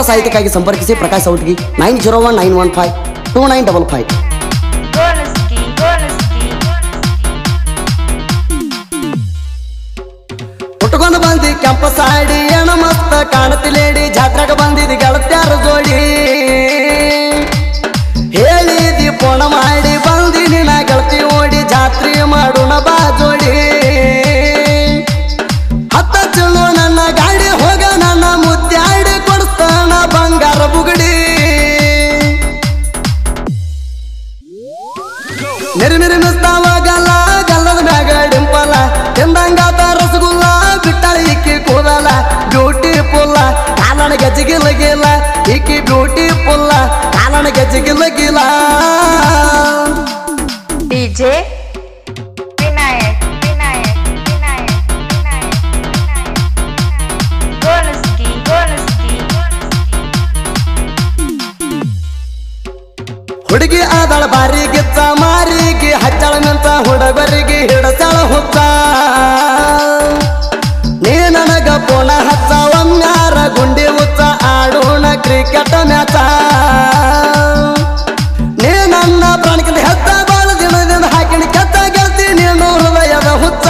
ಸಾಹಿತ್ಯಕ್ಕಾಗಿ ಸಂಪರ್ಕಿಸಿ ಪ್ರಕಾಶ್ ಔಟ್ಗಿ nine zero one nine one five two nine double five Honesty, honesty, ಉಟ್ಕೊಂಡು ಬಂದಿ ಕೆಂಪ ಸಾಡಿ ಏನ ಮಸ್ತ ಕಾಣತಿಲೇಡಿ ಜಾತ್ರೆಗ ಬಂದಿದಿ ಗೆಳತ್ಯಾರ ಜೋಡಿ ಹೇಳಿದಿ ಪೋಣ ಮಾಡಿ ಬಂದಿನಿ ನಾ ಗೆಳತಿ ಓಡಿ ಜಾತ್ರೆ ಮಾಡೋಣ ಬಾ ಜೋಡಿ ಹತ್ತ ಚಲೋ ನನ್ನ ಗಾಡಿ ಹೋಗ ನನ್ನ ಮುದ್ದಾಡಿ ಕೊಡಿಸ್ತಾನ ಬಂಗಾರ ಬುಗಡಿ ಮಿರಿ ಮಿರಿ ಮಿಸ್ತಾವ ಗಲ್ಲ ಗಲ್ಲದ ಮ್ಯಾಗ ಡಿಂಪಲ ತಿಂದಂಗಾತ ರಸಗುಲ್ಲ ಬಿಟ್ಟಾಳ ಇಕ್ಕಿ ಕೂದಲ ಬ್ಯೂಟಿ ಪುಲ್ಲ ಕಾಲನ ಗಜ್ಜಿಗಿಲ್ಲ ಗಿಲ್ಲ ಇಕ್ಕಿ ಬ್ಯೂಟಿ ಪುಲ್ಲ ಕಾಲನ ಗಜ್ಜಿಗಿಲ್ಲ ಗಿಲ್ಲ DJ Vinayak, Vinayak, Vinayak, Vinayak, Vinayak. Honesty, honesty, ಹುಡುಗಿ ಆದಳ ಬಾರಿ ಗಿಚ್ಚ ಮಾರಿಗೆ ಹಚ್ಚಳ ನಿಂತ ಹುಡುಗರಿಗೆ ಹಿಡಸಳ ಹುಚ್ಚ ನೀ ನನಗ ಪೋಣ ಹಚ್ಚ ಒಮ್ಮ್ಯಾರ ಗುಂಡಿ ಹುಚ್ಚ ಆಡೋಣ ಕ್ರಿಕೆಟ್ ಮ್ಯಾಚ ನೀ ನನ್ನ ಪ್ರಾಣಕ್ಕಿಂತ ಹೆತ್ತ ಬಾಳ ದಿನದಿಂದ ಹಾಕಿನ ಕೆತ್ತ ಗೆಲ್ತಿ ನೀನು ಹೃದಯದ ಹುಚ್ಚ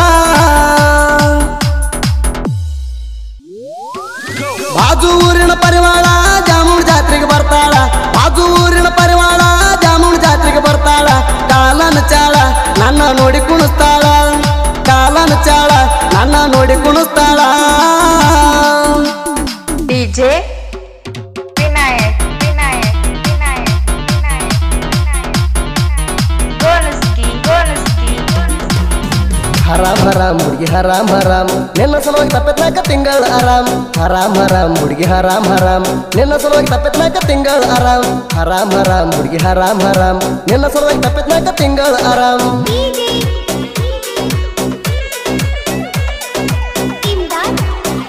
ಬಾಜು ಊರಿನ ಪರಿವಾಳ ಜಾಮೂನ್ ಜಾತ್ರೆಗೆ ಬರ್ತಾಳ ಬಾಜು ಊರಿನ ಪರಿವಾಳ ಜಾಮೂನ್ ಜಾತ್ರೆಗೆ ಬರ್ತಾಳ ಕಾಲನ ಚಾಳ ನನ್ನ ನೋಡಿ ಕುಣಿಸ್ತಾಳ ಕಾಲನ ಚಾಳ ನನ್ನ ನೋಡಿ ಕುಣಿಸ್ತಾಳ DJ Vinayak, Vinayak, Vinayak, Vinayak, Vinayak. Honesty, honesty, ಹರಾಮ್ ಹರಾಮ್ ಹುಡುಗಿ ಹರಾಮ್ ಹರಾಮ್ ನಿನ್ನ ಸಲುವಾಗಿ ತಪ್ಪತ್ನಾಕ ತಿಂಗಳ ಆರಾಮ್ ಹರಾಮ್ ಹರಾಮ್ ಹುಡುಗಿ ಹರಾಮ್ ಹರಾಮ್ ನಿನ್ನ ಸಲುವಾಗಿ ತಪ್ಪತ್ನಾಕ ತಿಂಗಳ ಆರಾಮ್ ಹರಾಮ್ ಹರಾಮ್ ಹುಡುಗಿ ಹರಾಮ್ ಹರಾಮ್ ನಿನ್ನ ಸಲುವಾಗಿ ತಪ್ಪತ್ನಾಕ ತಿಂಗಳ ಆರಾಮ್ ಇಮ್ದಾದ್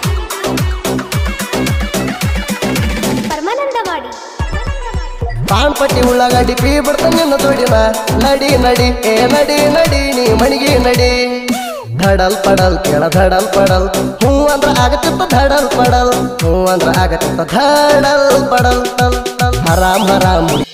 ಪರಮಾನಂದವಾಡಿ ಪಾಣ್ಪಟ್ಟಿ ಉಳ್ಳಾಗಡ್ಡಿ ಪೀ ಬಿಡ್ತ ನಿನ್ನ ತೋಡಿನ ನಡಿ ನಡಿ ಏ ನಡಿ ನಡಿ ನೀ ಮಣಿಗೆ ನಡಿ ಧಡಲ್ ಪಡಲ್ ಕೆಳ ಧಡಲ್ ಪಡಲ್ ಹೂ ಅಂದ್ರ ಆಗತ್ತಿತ್ತ ಧಡಲ್ ಪಡಲ್ ಹೂ ಅಂದ್ರ ಆಗತ್ತಿತ್ತ ಧಡಲ್ ಪಡಲ್ ಟಲ್ ಟಲ್ ಹರಾಮ್ ಹರಾಮ್